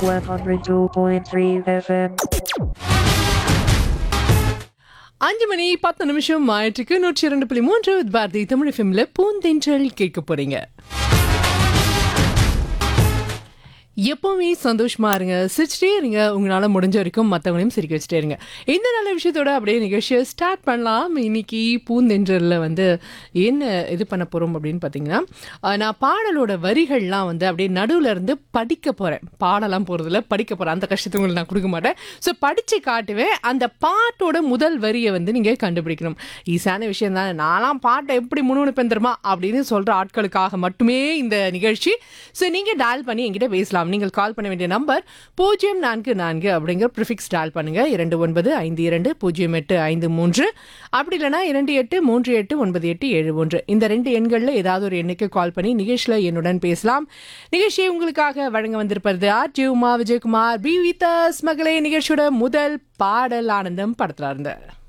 102.3 FM. அஞ்சு மணி பத்து நிமிஷம் ஆயிட்டுக்கு நூற்றி இரண்டு புள்ளி மூன்று பாரதி தமிழ் ஃபிலிம்ல பூந்தென்றல் கேட்க போறீங்க எப்பவுமே சந்தோஷமா இருங்க சிரிச்சிட்டே இருங்க உங்களால முடிஞ்ச வரைக்கும் மற்றவங்களையும் சிரிக்க வச்சுட்டே இருங்க இந்த நல்ல விஷயத்தோட அப்படியே நிகழ்ச்சியை ஸ்டார்ட் பண்ணலாம் இன்னைக்கு பூந்தென்றலில் வந்து என்ன இது பண்ண போறோம் அப்படின்னு பார்த்தீங்கன்னா அஹ், நான் பாடலோட வரிகள்லாம் வந்து அப்படியே நடுவுல இருந்து படிக்க போறேன் பாடலாம் போறதுல படிக்க போறேன் அந்த கஷ்டத்தை உங்களுக்கு நான் கொடுக்க மாட்டேன் ஸோ படிச்சு காட்டுவேன் அந்த பாட்டோட முதல் வரியை வந்து நீங்க கண்டுபிடிக்கணும் ஈஸியான விஷயம் தானே நான்லாம் பாட்டை எப்படி முணுமுணுப்பேன் தெரியுமா அப்படின்னு சொல்ற ஆட்களுக்காக மட்டுமே இந்த நிகழ்ச்சி ஸோ நீங்க டயல் பண்ணி என்கிட்ட பேசலாம் நீங்கள் கால் பண்ண வேண்டிய நம்பர் பூஜ்ஜியம் நான்கு நான்கு அப்படிங்கிற ப்ரிஃபிக்ஸ் டயல் பண்ணுங்க இரண்டு ஒன்பது ஐந்து இரண்டு பூஜ்ஜியம் எட்டு ஐந்து மூன்று அப்படி இல்லைனா இரண்டு எட்டு மூன்று எட்டு ஒன்பது எட்டு ஏழு ஒன்று இந்த ரெண்டு எண்களில் ஏதாவது ஒரு எண்ணுக்கு கால் பண்ணி நிகழ்ச்சியில் என்னுடன் பேசலாம் நிகழ்ச்சியை உங்களுக்காக வழங்க வந்திருப்பது ஆர் ஜி உமா விஜயகுமார் பி வித்தஸ் மகளே நிகழ்ச்சியோட முதல் பாடல் ஆனந்தம் படத்துல இருந்து